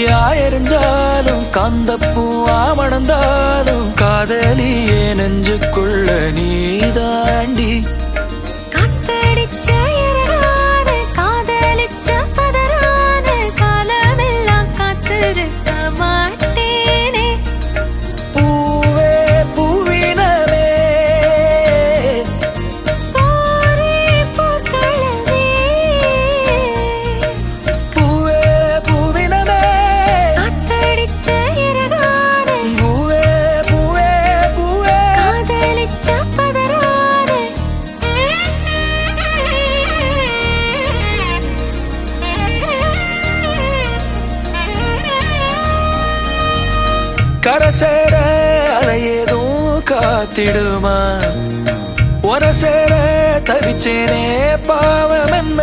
தீயா எரிஞ்சாலும் காந்தப்பூவா மணந்தாலும் காதலியே நெஞ்சுக்குள்ள நீதாண்டி காத்தடிச்ச இரவான காதலிச்ச பதறான காலமெல்லாம் காத்திருக்க மாட்டேனே பூவே பூவினமே போரே போக்களவே பூவே பூவினமே காத்தடிச்ச இரவான பூவே பூவே பூவே காதலிச்ச பதறான கரசேர அலையேதும் காத்திடுமா ஒரசேர தவிச்சேனே பாவம் என்ன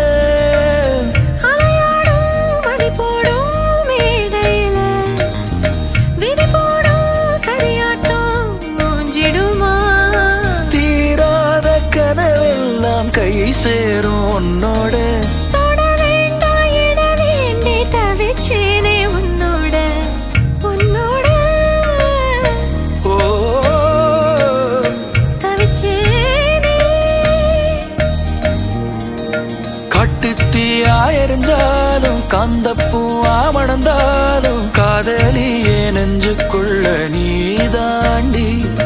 அலையாடும் மதி போடும் மேடையில விதி போடும் சரியாட்டம் மூஞ்சிடுமா தீராத கனவெல்லாம் கை சேரும் உன்னோட தொட வேண்டாம் இட வேண்டி தவிச்சேனே உன்னோட உன்னோட ஓ தவிச்சேனே காட்டுத்தீயா எரிஞ்சாலும் காந்தப்பூவா மணந்தாலும் காதலியே நெஞ்சுக்குள்ள நீதாண்டி